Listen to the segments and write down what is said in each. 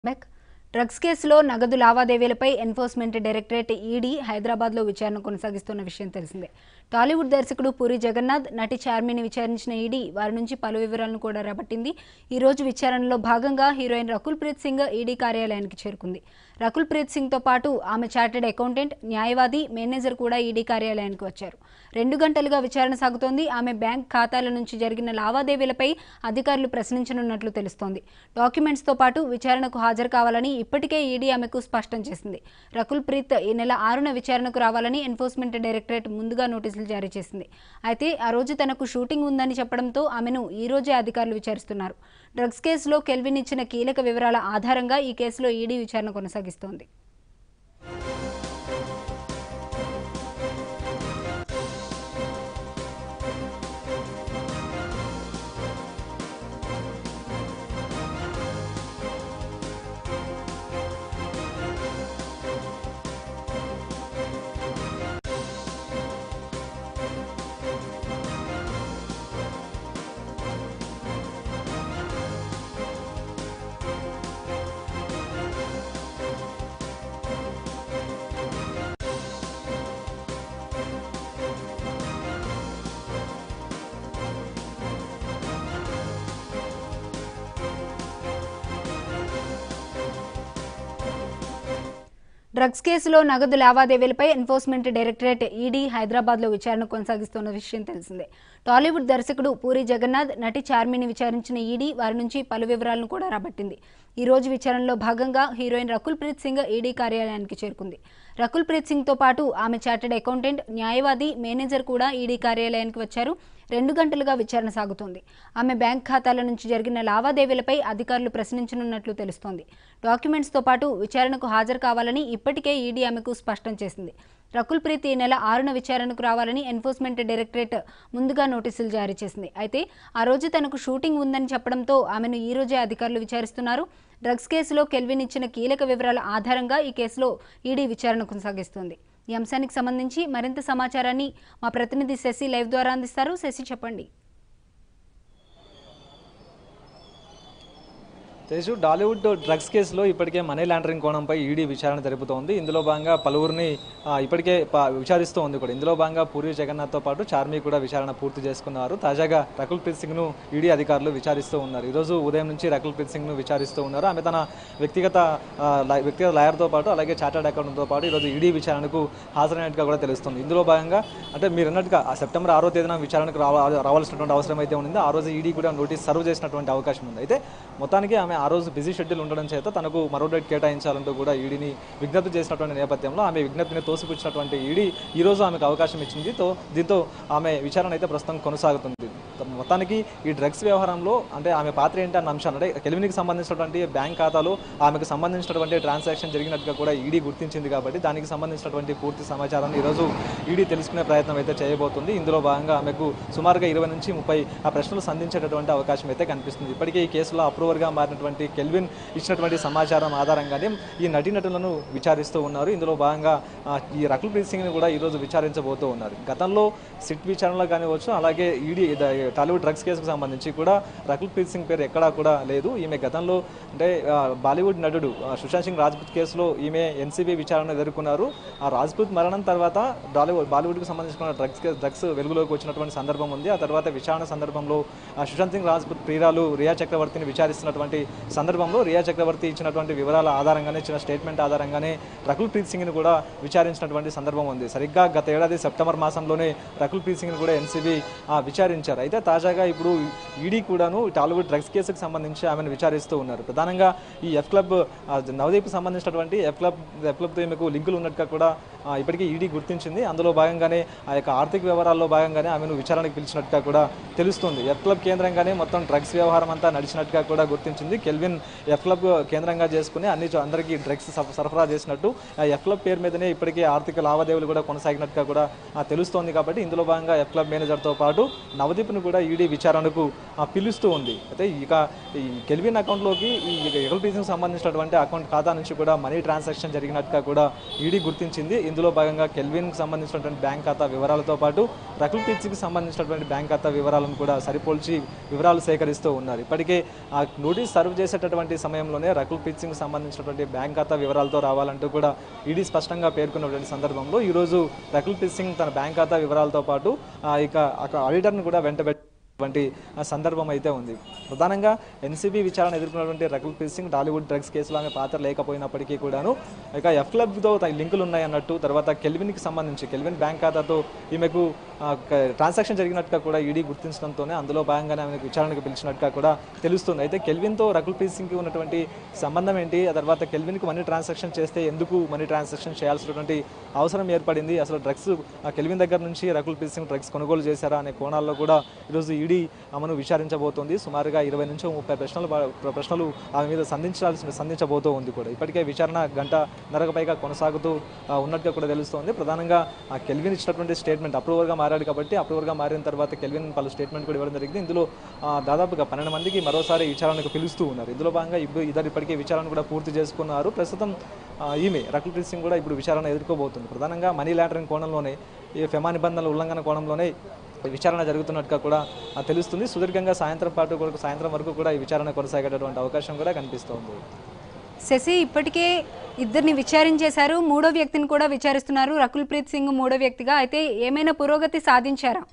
back drugs కేసులో నగదు లావాదేవీలపై enforcement directorate ED హైదరాబాద్లో విచారణ కొనసాగిస్తున్న విషయం తెలిసిందే టాలీవుడ్ దర్శకుడు పూరి జగన్నాథ్ నటి చార్మిని విచారించిన ఈడీ వారి నుంచి పలు వివరాలను కూడా రాబట్టింది ఈ రోజు విచారణలో భాగంగా హీరోయిన్ రకుల్ ప్రీత్ సింగ్ ఈడీ కార్యాలయానికి చేరుకుంది రకుల్ ప్రీత్ సింగ్తో పాటు ఆమె చార్టెడ్ అకౌంటెంట్ న్యాయవాది మేనేజర్ కూడా ఈడీ కార్యాలయానికి వచ్చారు రెండు గంటలుగా విచారణ సాగుతోంది ఆమె బ్యాంక్ ఖాతాల నుంచి జరిగిన లావాదేవీలపై అధికారులు ప్రశ్నించనున్నట్లు తెలుస్తోంది డాక్యుమెంట్స్తో పాటు విచారణకు హాజరు కావాలని ఇప్పటికే ఈడీ ఆమెకు స్పష్టం చేసింది రకుల్ ప్రీత్ ఈ నెల ఆరున విచారణకు రావాలని ఎన్ఫోర్స్మెంట్ డైరెక్టరేట్ ముందుగా నోటీసులు జారీ చేసింది అయితే ఆ రోజు తనకు షూటింగ్ ఉందని చెప్పడంతో ఆమెను ఈ రోజే అధికారులు విచారిస్తున్నారు డ్రగ్స్ కేసులో కెల్విన్ ఇచ్చిన కీలక వివరాల ఆధారంగా ఈ కేసులో ఈడీ విచారణ కొనసాగిస్తోంది డ్రగ్స్ కేసులో నగదు లావాదేవీలపై ఎన్ఫోర్స్మెంట్ డైరెక్టరేట్ ఈడీ హైదరాబాద్లో విచారణ కొనసాగిస్తున్న విషయం తెలిసిందే టాలీవుడ్ దర్శకుడు పూరి జగన్నాథ్ నటి చార్మిని విచారించిన ఈడీ వారి నుంచి పలు వివరాలను కూడా రాబట్టింది ఈ రోజు విచారణలో భాగంగా హీరోయిన్ రకుల్ ప్రీత్ సింగ్ ఈడీ కార్యాలయానికి చేరుకుంది రకుల్ ప్రీత్ సింగ్తో పాటు ఆమె చార్టెడ్ అకౌంటెంట్ న్యాయవాది మేనేజర్ కూడా ఈడీ కార్యాలయానికి వచ్చారు రెండు గంటలుగా విచారణ సాగుతోంది ఆమె బ్యాంక్ ఖాతాల నుంచి జరిగిన లావాదేవీలపై అధికారులు ప్రశ్నించనున్నట్లు తెలుస్తోంది డాక్యుమెంట్స్తో పాటు విచారణకు హాజరు కావాలని ఇప్పటికే ఈడీ ఆమెకు స్పష్టం చేసింది రకుల్ ప్రీత్ ఈ నెల ఆరున విచారణకు రావాలని ఎన్ఫోర్స్మెంట్ డైరెక్టరేట్ ముందుగా నోటీసులు జారీ చేసింది అయితే ఆ రోజు తనకు షూటింగ్ ఉందని చెప్పడంతో ఆమెను ఈ రోజే అధికారులు విచారిస్తున్నారు డ్రగ్స్ కేసులో కెల్విన్ ఇచ్చిన కీలక వివరాల ఆధారంగా ఈ కేసులో ఈడీ విచారణ కొనసాగిస్తోంది ఈ అంశానికి సంబంధించి మరింత సమాచారాన్ని మా ప్రతినిధి శశి లైవ్ ద్వారా అందిస్తారు శశి చెప్పండి తేజు డాలీవుడ్ డ్రగ్స్ కేసులో ఇప్పటికే మనీ లాండరింగ్ కోణంపై ఈడీ విచారణ జరుపుతోంది ఇందులో భాగంగా పలువురిని ఆ, ఇప్పటికే ప- విచారిస్తూ ఉంది కూడా ఇందులో భాగంగా పూరి జగన్నాథ్తో పాటు చార్మి కూడా విచారణ పూర్తి చేసుకున్నారు తాజాగా రకుల్ ప్రీత్ సింగ్ను ఈడీ అధికారులు విచారిస్తూ ఉన్నారు ఈరోజు ఉదయం నుంచి రకుల్ ప్రీత్ సింగ్ను విచారిస్తూ ఉన్నారు ఆమె తన వ్యక్తిగత ఆ, లా- వ్యక్తిగత లాయర్తో పాటు అలాగే చార్టర్డ్ అకౌంట్తో పాటు ఈరోజు ఈడీ విచారణకు హాజరైనట్టుగా కూడా తెలుస్తుంది ఇందులో భాగంగా అంటే మీరు అన్నట్టుగా ఆ సెప్టెంబర్ ఆరో తేదీన విచారణకు రావ రావాల్సినటువంటి అవసరం అయితే ఉంది ఆ రోజు ఈడీ కూడా నోటీస్ సర్వ్ చేసినటువంటి అవకాశం ఉంది అయితే మొత్తానికి ఆమె ఆ రోజు బిజీ షెడ్యూల్ ఉండడం చేత తనకు మరో డేట్ కేటాయించాలంటూ కూడా ఈడీని విజ్ఞప్తి చేసినటువంటి నేపథ్యంలో ఆమె విజ్ఞప్తిని తోసిపుచ్చినటువంటి ఈడీ ఈ రోజు ఆమెకు అవకాశం ఇచ్చింది తో దీంతో ఆమె విచారణ అయితే ప్రస్తుతం కొనసాగుతుంది మొత్తానికి ఈ డ్రగ్స్ వ్యవహారంలో అంటే ఆమె పాత్ర ఏంటి అన్న అంశాలు అంటే కెలివినికి సంబంధించినటువంటి బ్యాంక్ ఖాతాలో ఆమెకు సంబంధించినటువంటి ట్రాన్సాక్షన్ జరిగినట్టుగా కూడా ఈడీ గుర్తించింది కాబట్టి దానికి సంబంధించినటువంటి పూర్తి సమాచారాన్ని ఈరోజు ఈడీ తెలుసుకునే ప్రయత్నం అయితే చేయబోతుంది ఇందులో భాగంగా ఆమెకు సుమారుగా ఇరవై నుంచి ముప్పై ఆ ప్రశ్నలు సంధించేటటువంటి అవకాశం అయితే కనిపిస్తుంది ఇప్పటికే ఈ కేసులో అప్రూవర్గా మారినటువంటి కెల్విన్ ఇచ్చినటువంటి సమాచారం ఆధారంగానే ఈ నటీనటులను విచారిస్తూ ఉన్నారు ఇందులో భాగంగా ఆ, ఈ రకుల్ ప్రీత్ సింగ్ని కూడా ఈరోజు విచారించబోతూ ఉన్నారు గతంలో సిట్ విచారణలో కానివచ్చు అలాగే ఈడీ టాలీవుడ్ డ్రగ్స్ కేసుకు సంబంధించి కూడా రకుల్ ప్రీత్ సింగ్ పేరు ఎక్కడా కూడా లేదు ఈమె గతంలో అంటే ఆ, బాలీవుడ్ నటుడు ఆ, సుశాంత్ సింగ్ రాజ్పుత్ కేసులో ఈమె ఎన్సీబీ విచారణ ఎదుర్కొన్నారు ఆ రాజ్పుత్ మరణం తర్వాత టాలీవుడ్ బాలీవుడ్కి సంబంధించిన డ్రగ్స్ డ్రగ్స్ వెలుగులోకి వచ్చినటువంటి సందర్భం ఉంది ఆ తర్వాత విచారణ సందర్భంలో ఆ, సుశాంత్ సింగ్ రాజ్పుత్ ప్రియురాలు రియా చక్రవర్తిని విచారిస్తున్నటువంటి సందర్భంలో రియా చక్రవర్తి ఇచ్చినటువంటి వివరాల ఆధారంగానే ఇచ్చిన స్టేట్మెంట్ ఆధారంగానే రకుల్ ప్రీత్ సింగ్ని కూడా విచారించినటువంటి సందర్భం ఉంది సరిగ్గా గత ఏడాది సెప్టెంబర్ మాసంలోనే రకుల్ ప్రీత్ సింగ్ని కూడా ఎన్సీబీ విచారించారు అయితే తాజాగా ఇప్పుడు ఈడీ కూడాను టాలీవుడ్ డ్రగ్స్ కేసుకు సంబంధించి ఆమెను విచారిస్తూ ఉన్నారు ప్రధానంగా ఈ ఎఫ్ క్లబ్ ఆ, నవదీప్కి సంబంధించినటువంటి ఎఫ్ క్లబ్ ఎఫ్ క్లబ్తో ఈమెకు లింకులు ఉన్నట్టుగా కూడా ఆ, ఇప్పటికీ ఈడీ గుర్తించింది అందులో భాగంగానే ఆ యొక్క ఆర్థిక వ్యవహారాల్లో భాగంగానే ఆమెను విచారణకు పిలిచినట్టుగా కూడా తెలుస్తుంది ఎఫ్ క్లబ్ కేంద్రంగానే మొత్తం డ్రగ్స్ వ్యవహారం అంతా నడిచినట్టుగా కూడా గుర్తించింది కెల్విన్ ఎఫ్ క్లబ్ కేంద్రంగా చేసుకుని అన్ని చో- అందరికీ డ్రగ్స్ సరఫ- సరఫరా చేసినట్టు ఆ ఎఫ్ క్లబ్ పేరు మీదనే ఇప్పటికే ఆర్థిక లావాదేవీలు కూడా కొనసాగినట్టుగా కూడా ఆ, తెలుస్తోంది కాబట్టి ఇందులో భాగంగా ఎఫ్ క్లబ్ మేనేజర్తో పాటు నవదీప్ను కూడా ఈడీ విచారణకు ఆ, పిలుస్తూ ఉంది అయితే ఇక ఈ కెల్విన్ అకౌంట్లోకి ఈ ఎగల్ పీసింగ్ సంబంధించినటువంటి అకౌంట్ ఖాతా నుంచి కూడా మనీ ట్రాన్సాక్షన్ జరిగినట్టుగా కూడా ఈడీ గుర్తించింది ఇందులో భాగంగా కెల్విన్కి సంబంధించినటువంటి బ్యాంక్ ఖాతా వివరాలతో పాటు రకుల్ పీచ్కి సంబంధించినటువంటి బ్యాంక్ ఖాతా వివరాలను కూడా సరిపోల్చి వివరాలు సేకరిస్తూ ఉన్నారు ఇప్పటికే ఆ నోటీస్ సర్వ్ చేసేటటువంటి సమయంలోనే రకుల్ పిచ్చింగ్ సంబంధించినటువంటి బ్యాంక్ ఖాతా వివరాలతో రావాలంటూ కూడా ఈడీ స్పష్టంగా పేర్కొన్నటువంటి సందర్భంలో ఈరోజు రకుల్ పిచ్చింగ్ తన బ్యాంక్ ఖాతా వివరాలతో పాటు ఆ, ఇక అక్కడ ఆడిటర్ను కూడా వెంటబెట్టి వంటి సందర్భం అయితే ఉంది ప్రధానంగా ఎన్సీబీ విచారణ ఎదుర్కొన్నటువంటి రకుల్ ప్రీత్ సింగ్ టాలీవుడ్ డ్రగ్స్ కేసులో ఆమె పాత్ర లేకపోయినప్పటికీ కూడాను ఇక ఎఫ్ క్లబ్తో లింకులు ఉన్నాయన్నట్టు తర్వాత కెల్విన్కి సంబంధించి కెల్విన్ బ్యాంక్ ఖాతాతో ఈమెకు ట్రాన్సాక్షన్ జరిగినట్టుగా కూడా ఈడీ గుర్తించడంతోనే అందులో భాగంగానే ఆమెకు విచారణకు పిలిచినట్టుగా కూడా తెలుస్తుంది అయితే కెల్విన్తో రకుల్ ప్రీత్ సింగ్కి ఉన్నటువంటి సంబంధం ఏంటి ఆ తర్వాత కెల్విన్కి మనీ ట్రాన్సాక్షన్ చేస్తే ఎందుకు మనీ ట్రాన్సాక్షన్ చేయాల్సినటువంటి అవసరం ఏర్పడింది అసలు డ్రగ్స్ కెల్విన్ దగ్గర నుంచి రకుల్ ప్రీత్ సింగ్ డ్రగ్స్ కొనుగోలు చేశారా అనే కోణాల్లో కూడా ఈరోజు ఈడీ ఆమెను విచారించబోతోంది సుమారుగా ఇరవై నుంచి ముప్పై ప్రశ్నలు బా- ప్రశ్నలు ఆమె మీద సంధించాల్సిన సంధించబోతూ ఉంది కూడా ఇప్పటికే విచారణ గంట నరకు పైగా కొనసాగుతూ ఆ, ఉన్నట్టుగా కూడా తెలుస్తోంది ప్రధానంగా ఆ కెల్విన్ ఇచ్చినటువంటి స్టేట్మెంట్ అప్రూవర్గా మారాడు కాబట్టి అప్రూవర్గా మారిన తర్వాత కెల్విన్ పలు స్టేట్మెంట్ కూడా ఇవ్వడం జరిగింది ఇందులో ఆ, దాదాపుగా పన్నెండు మందికి మరోసారి విచారణకు పిలుస్తూ ఉన్నారు ఇందులో భాగంగా ఇప్పుడు ఇద్దరు ఇప్పటికే విచారణ కూడా పూర్తి చేసుకున్నారు ప్రస్తుతం ఆ, ఈమె రకుల్ ప్రీత్ సింగ్ కూడా ఇప్పుడు విచారణ ఎదుర్కోబోతుంది ప్రధానంగా మనీ లాండరింగ్ కోణంలోనే ఈ ఫెమా నిబంధనల ఉల్లంఘన కోణంలోనే విచారణ జరుగుతున్నట్టుగా కూడా ఆ, తెలుస్తుంది సుదీర్ఘంగా సాయంత్రం పాటు కూడా సాయంత్రం వరకు కూడా ఈ విచారణ కొనసాగేటటువంటి అవకాశం కూడా కనిపిస్తోంది శశి ఇప్పటికే ఇద్దరిని విచారించేశారు మూడో వ్యక్తిని కూడా విచారిస్తున్నారు రకుల్ ప్రీత్ సింగ్ మూడో వ్యక్తిగా అయితే ఏమైనా పురోగతి సాధించారా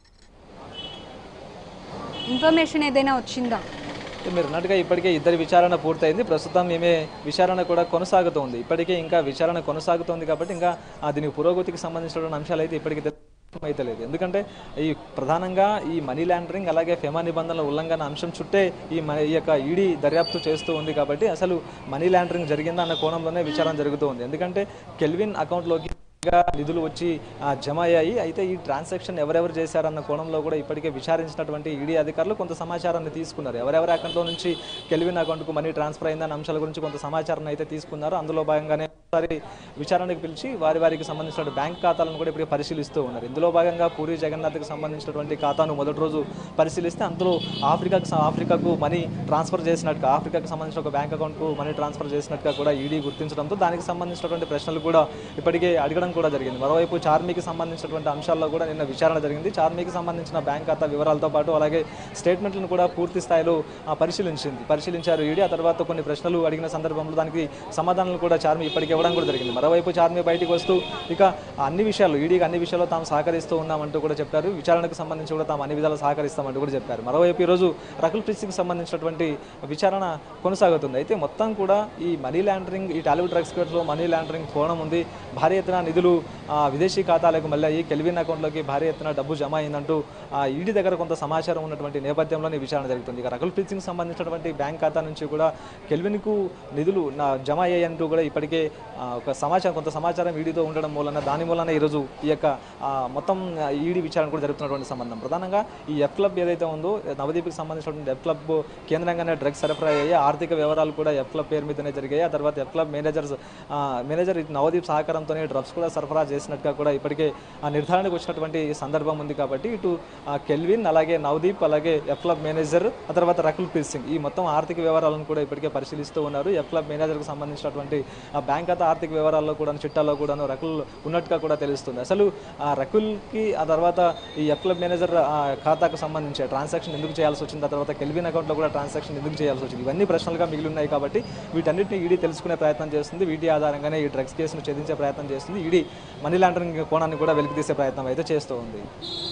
ఇన్ఫర్మేషన్ ఏదైనా వచ్చిందా అయితే మీరు అన్నట్టుగా ఇప్పటికే ఇద్దరి విచారణ పూర్తయింది ప్రస్తుతం ఈమె విచారణ కూడా కొనసాగుతోంది ఇప్పటికే ఇంకా విచారణ కొనసాగుతోంది కాబట్టి ఇంకా ఆ దీనికి పురోగతికి సంబంధించినటువంటి అంశాలు అయితే ఇప్పటికీ అయితే లేదు ఎందుకంటే ఈ ప్రధానంగా ఈ మనీ లాండరింగ్ అలాగే ఫెమా నిబంధనల ఉల్లంఘన అంశం చుట్టే ఈ మ- ఈ యొక్క ఈడీ దర్యాప్తు చేస్తూ ఉంది కాబట్టి అసలు మనీ లాండరింగ్ జరిగిందా అన్న కోణంలోనే విచారణ జరుగుతూ ఉంది ఎందుకంటే కెల్విన్ అకౌంట్లోకి గా నిధులు వచ్చి ఆ, జమ అయ్యాయి అయితే ఈ ట్రాన్సాక్షన్ ఎవరెవరు చేశారన్న కోణంలో కూడా ఇప్పటికే విచారించినటువంటి ఈడీ అధికారులు కొంత సమాచారాన్ని తీసుకున్నారు ఎవరెవరి అకౌంట్లో నుంచి కెల్విన్ అకౌంట్కు మనీ ట్రాన్స్ఫర్ అయిందన్న అంశాల గురించి కొంత సమాచారాన్ని అయితే తీసుకున్నారు అందులో భాగంగానే ఒకసారి విచారణకు పిలిచి వారి వారికి సంబంధించిన బ్యాంక్ ఖాతాలను కూడా ఇప్పుడు పరిశీలిస్తూ ఉన్నారు ఇందులో భాగంగా పూరి జగన్నాథ్కి సంబంధించినటువంటి ఖాతాను మొదటి రోజు పరిశీలిస్తే అందులో ఆఫ్రికాకు స- ఆఫ్రికాకు మనీ ట్రాన్స్ఫర్ చేసినట్టుగా ఆఫ్రికాకు సంబంధించిన ఒక బ్యాంక్ అకౌంట్కు మనీ ట్రాన్స్ఫర్ చేసినట్టుగా కూడా ఈడీ గుర్తించడంతో దానికి సంబంధించినటువంటి ప్రశ్నలు కూడా ఇప్పటికే అడగడం కూడా జరిగింది మరోవైపు చార్మీకి సంబంధించినటువంటి అంశాల్లో కూడా నిన్న విచారణ జరిగింది చార్మీకి సంబంధించిన బ్యాంక్ ఖాతా వివరాలతో పాటు అలాగే స్టేట్మెంట్లను కూడా పూర్తి స్థాయిలో ఆ, పరిశీలించింది పరిశీలించారు ఈడీ ఆ తర్వాత కొన్ని ప్రశ్నలు అడిగిన సందర్భంలో దానికి సమాధానాలు కూడా చార్మీ ఇప్పటికే ఇవ్వడం కూడా జరిగింది మరోవైపు చార్మీ బయటికి వస్తూ ఇక అన్ని విషయాలు ఈడీకి అన్ని విషయాల్లో తాము సహకరిస్తూ ఉన్నామంటూ కూడా చెప్పారు విచారణకు సంబంధించి కూడా తాము అన్ని విధాలు సహకరిస్తామంటూ కూడా చెప్పారు మరోవైపు ఈరోజు రకుల్ ప్రీత్ సింగ్ సంబంధించినటువంటి విచారణ కొనసాగుతుంది అయితే మొత్తం కూడా ఈ మనీ లాండరింగ్ ఈ టాలీవుడ్ డ్రగ్స్ కేసులో మనీ లాండరింగ్ కోణం ఉంది భారీ ఎత్తున నిధులు ఆ, విదేశీ ఖాతాలకు మళ్ళీ ఈ కెల్విన్ అకౌంట్లోకి భారీ ఎత్తున డబ్బు జమ అయిందంటూ ఆ, ఈడీ దగ్గర కొంత సమాచారం ఉన్నటువంటి నేపథ్యంలోనే ఈ విచారణ జరుగుతుంది ఇక రకుల్ ప్రీత్ సింగ్ సంబంధించినటువంటి బ్యాంక్ ఖాతా నుంచి కూడా కెల్విన్కు నిధులు నా జమ అయ్యాయంటూ కూడా ఇప్పటికే ఆ, ఒక సమాచారం కొంత సమాచారం ఈడీతో ఉండడం మూలన దాని మూలన ఈరోజు ఈ యొక్క ఆ, మొత్తం ఈడీ విచారణ కూడా జరుగుతున్నటువంటి సంబంధం ప్రధానంగా ఈ ఎఫ్ క్లబ్ ఏదైతే ఉందో నవదీప్కి సంబంధించినటువంటి ఎఫ్ క్లబ్ కేంద్రంగానే డ్రగ్స్ సరఫరా అయ్యాయి ఆర్థిక వ్యవహారాలు కూడా ఎఫ్ క్లబ్ పేరు మీదనే జరిగాయి ఆ తర్వాత ఎఫ్ క్లబ్ మేనేజర్స్ ఆ, మేనేజర్ ఇటు నవదీప్ సహకారంతోనే డ్రగ్స్ కూడా సరఫరా చేసినట్టుగా కూడా ఇప్పటికే ఆ నిర్ధారణకు వచ్చినటువంటి సందర్భం ఉంది కాబట్టి ఇటు ఆ, కెల్విన్ అలాగే నవదీప్ అలాగే ఎఫ్ క్లబ్ మేనేజర్ ఆ తర్వాత రకుల్ ప్రీత్ సింగ్ ఈ మొత్తం ఆర్థిక వ్యవహారాలను కూడా ఇప్పటికే పరిశీలిస్తూ ఉన్నారు ఎఫ్ క్లబ్ మేనేజర్కి సంబంధించినటువంటి ఆ బ్యాంక్ ఖాతా ఆర్థిక వ్యవహారాల్లో కూడా చిట్టాల్లో కూడాను రకుల్ ఉన్నట్టుగా కూడా తెలుస్తుంది అసలు ఆ రకుల్కి ఆ తర్వాత ఈ ఎఫ్ క్లబ్ మేనేజర్ ఆ ఖాతాకు సంబంధించి ట్రాన్సాక్షన్ ఎందుకు చేయాల్సి వచ్చింది ఆ తర్వాత కెల్విన్ అకౌంట్లో కూడా ట్రాన్సాక్షన్ ఎందుకు చేయాల్సి వచ్చింది ఇవన్నీ ప్రశ్నలుగా మిగిలి ఉన్నాయి కాబట్టి వీటన్నిటిని ఈడీ తెలుసుకునే ప్రయత్నం చేస్తుంది వీటి ఆధారంగానే ఈ డ్రగ్స్ కేసును ఛేదించే ప్రయత్నం చేస్తుంది ఈడీ మనీ లాండరింగ్ కోణాన్ని కూడా వెలికితీసే ప్రయత్నం అయితే చేస్తూ ఉంది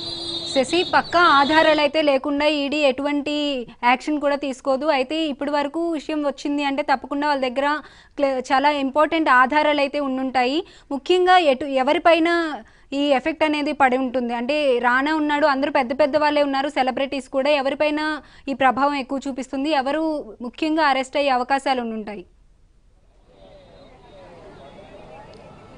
శశి పక్కా ఆధారాలు అయితే లేకుండా ఈడీ ఎటువంటి యాక్షన్ కూడా తీసుకోదు అయితే ఇప్పటి వరకు విషయం వచ్చింది అంటే తప్పకుండా వాళ్ళ దగ్గర క్ల- చాలా ఇంపార్టెంట్ ఆధారాలు అయితే ఉండుంటాయి ముఖ్యంగా ఎటు ఎవరిపైన ఈ ఎఫెక్ట్ అనేది పడి ఉంటుంది అంటే రానా ఉన్నాడు అందరూ పెద్ద పెద్ద వాళ్ళే ఉన్నారు సెలబ్రిటీస్ కూడా ఎవరిపైన ఈ ప్రభావం ఎక్కువ చూపిస్తుంది ఎవరు ముఖ్యంగా అరెస్ట్ అయ్యే అవకాశాలు ఉండుంటాయి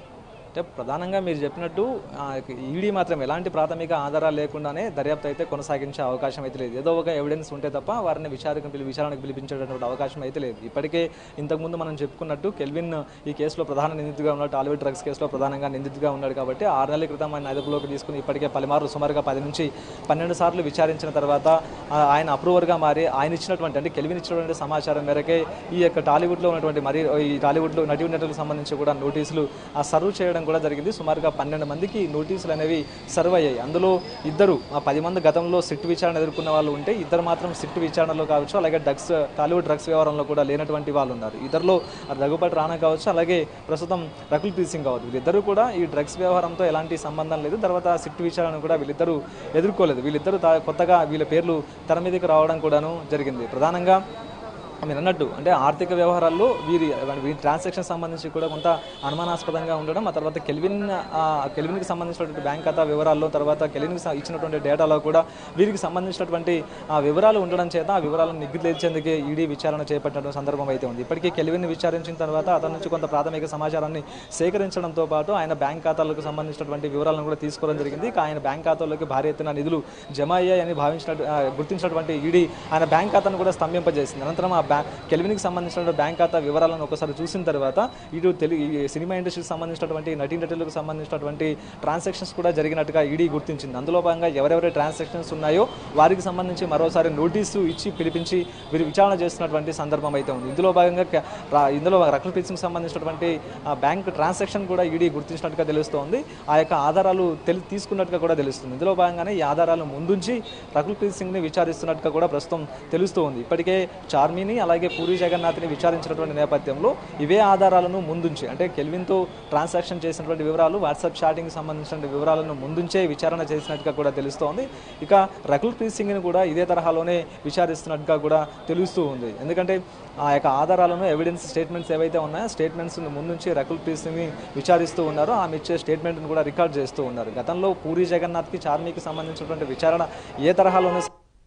అంటే ప్రధానంగా మీరు చెప్పినట్టు ఈడీ మాత్రం ఎలాంటి ప్రాథమిక ఆధారాలు లేకుండానే దర్యాప్తు అయితే కొనసాగించే అవకాశం అయితే లేదు ఏదో ఒక ఎవిడెన్స్ ఉంటే తప్ప వారిని విచారణకు పిలి విచారణకు పిలిపించేటటువంటి అవకాశం అయితే లేదు ఇప్పటికే ఇంతకుముందు మనం చెప్పుకున్నట్టు కెల్విన్ ఈ కేసులో ప్రధాన నిందితుగా ఉన్నాడు టాలీవుడ్ డ్రగ్స్ కేసులో ప్రధానంగా నిందితుగా ఉన్నాడు కాబట్టి ఆరు నెలల క్రితం ఆయన అదుపులోకి తీసుకుని ఇప్పటికే పలుమార్లు సుమారుగా పది నుంచి పన్నెండు సార్లు విచారించిన తర్వాత ఆ, ఆయన అప్రూవర్గా మారి ఆయన ఇచ్చినటువంటి అంటే కెల్విన్ ఇచ్చినటువంటి సమాచారం మేరకే ఈ యొక్క టాలీవుడ్లో ఉన్నటువంటి మరి ఈ టాలీవుడ్లో నటి నటులకు సంబంధించి కూడా నోటీసులు ఆ సర్వ్ చేయడం కూడా జరిగింది సుమారుగా పన్నెండు మందికి నోటీసులు అనేవి సర్వ్ అయ్యాయి అందులో ఇద్దరు ఆ పది మంది గతంలో సిట్ విచారణ ఎదుర్కొన్న వాళ్ళు ఉంటే ఇద్దరు మాత్రం సిట్ విచారణలో కావచ్చు అలాగే డ్రగ్స్ టాలీవుడ్ డ్రగ్స్ వ్యవహారంలో కూడా లేనటువంటి వాళ్ళు ఉన్నారు ఇద్దరులో రఘుపతి రాణా కావచ్చు అలాగే ప్రస్తుతం రకుల్ ప్రీత్ సింగ్ కావచ్చు వీళ్ళిద్దరూ కూడా ఈ డ్రగ్స్ వ్యవహారంతో ఎలాంటి సంబంధం లేదు తర్వాత సిట్ విచారణ కూడా వీళ్ళిద్దరూ ఎదుర్కోలేదు వీళ్ళిద్దరూ తా- కొత్తగా వీళ్ళ పేర్లు తెర మీదకి రావడం కూడాను జరిగింది ప్రధానంగా మీరు అన్నట్టు అంటే ఆర్థిక వ్యవహారాల్లో వీరి వీరి ట్రాన్సాక్షన్ సంబంధించి కూడా కొంత అనుమానాస్పదంగా ఉండడం ఆ తర్వాత కెల్విన్ ఆ, కెల్విన్కి సంబంధించినటువంటి బ్యాంక్ ఖాతా వివరాల్లో తర్వాత కెల్విన్కి స- ఇచ్చినటువంటి డేటాలో కూడా వీరికి సంబంధించినటువంటి ఆ వివరాలు ఉండడం చేత ఆ వివరాలను నిగ్గులేర్చేందుకే ఈడీ విచారణ చేపట్టిన సందర్భం అయితే ఉంది ఇప్పటికీ కెల్విన్ విచారించిన తర్వాత అతని నుంచి కొంత ప్రాథమిక సమాచారాన్ని సేకరించడంతో పాటు ఆయన బ్యాంక్ ఖాతాలకు సంబంధించినటువంటి వివరాలను కూడా తీసుకోవడం జరిగింది ఇక ఆయన బ్యాంక్ ఖాతాలోకి భారీ ఎత్తున నిధులు జమ అయ్యాయని భావించినట్టు ఆ, గుర్తించినటువంటి ఈడీ ఆయన బ్యాంక్ ఖాతాను కూడా స్తంభింపజేసింది అనంతరం ఆ బ్యాంక్ కెల్విన్కి సంబంధించిన బ్యాంక్ ఖాతా వివరాలను ఒకసారి చూసిన తర్వాత ఇటు తెలుగు ఈ సినిమా ఇండస్ట్రీకి సంబంధించినటువంటి నటీనటులకు సంబంధించినటువంటి ట్రాన్సాక్షన్స్ కూడా జరిగినట్టుగా ఈడీ గుర్తించింది అందులో భాగంగా ఎవరెవరి ట్రాన్సాక్షన్స్ ఉన్నాయో వారికి సంబంధించి మరోసారి నోటీసు ఇచ్చి పిలిపించి వీరు విచారణ చేస్తున్నటువంటి సందర్భం అయితే ఉంది ఇందులో భాగంగా క- రా- ఇందులో రకుల్ ప్రీత్ సింగ్ సంబంధించినటువంటి ఆ బ్యాంక్ ట్రాన్సాక్షన్ కూడా ఈడీ గుర్తించినట్టుగా తెలుస్తోంది ఆ యొక్క ఆధారాలు తెలి తీసుకున్నట్టుగా కూడా తెలుస్తుంది ఇందులో భాగంగానే ఈ ఆధారాలు ముందుంచి రకుల్ ప్రీత్ సింగ్ని విచారిస్తున్నట్టుగా కూడా ప్రస్తుతం తెలుస్తూ ఉంది ఇప్పటికే చార్మిని అలాగే పూరి జగన్నాథ్ని విచారించినటువంటి నేపథ్యంలో ఇవే ఆధారాలను ముందుంచి అంటే కెల్విన్తో ట్రాన్సాక్షన్ చేసినటువంటి వివరాలు వాట్సాప్ చాటింగ్ సంబంధించిన వివరాలను ముందుంచే విచారణ చేసినట్టుగా కూడా తెలుస్తోంది ఇక రకుల్ ప్రీత్ సింగ్ని కూడా ఇదే తరహాలోనే విచారిస్తున్నట్టుగా కూడా తెలుస్తూ ఉంది ఎందుకంటే ఆ యొక్క ఆధారాలను ఎవిడెన్స్ స్టేట్మెంట్స్ ఏవైతే ఉన్నాయో స్టేట్మెంట్స్ ముందుంచి రకుల్ ప్రీత్ సింగ్ని విచారిస్తూ ఉన్నారు ఆమె ఇచ్చే స్టేట్మెంట్ను కూడా రికార్డ్ చేస్తూ ఉన్నారు గతంలో పూరి జగన్నాథ్కి చార్మికి సంబంధించినటువంటి విచారణ ఏ తరహాలోనే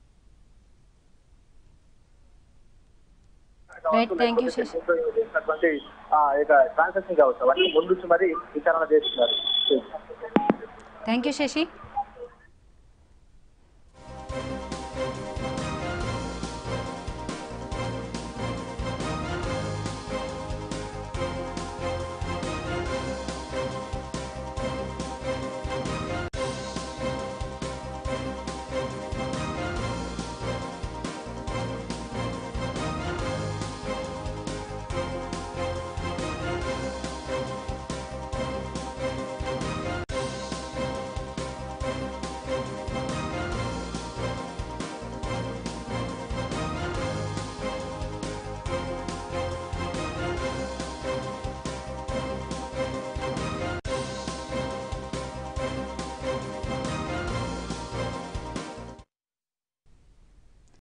రైట్ థ్యాంక్ యూ శశి చేసినటువంటి ఆ యొక్క ట్రాన్సాక్షన్ కావచ్చు అవన్నీ ముందు మరి విచారణ చేస్తున్నారు థ్యాంక్ యూ శశి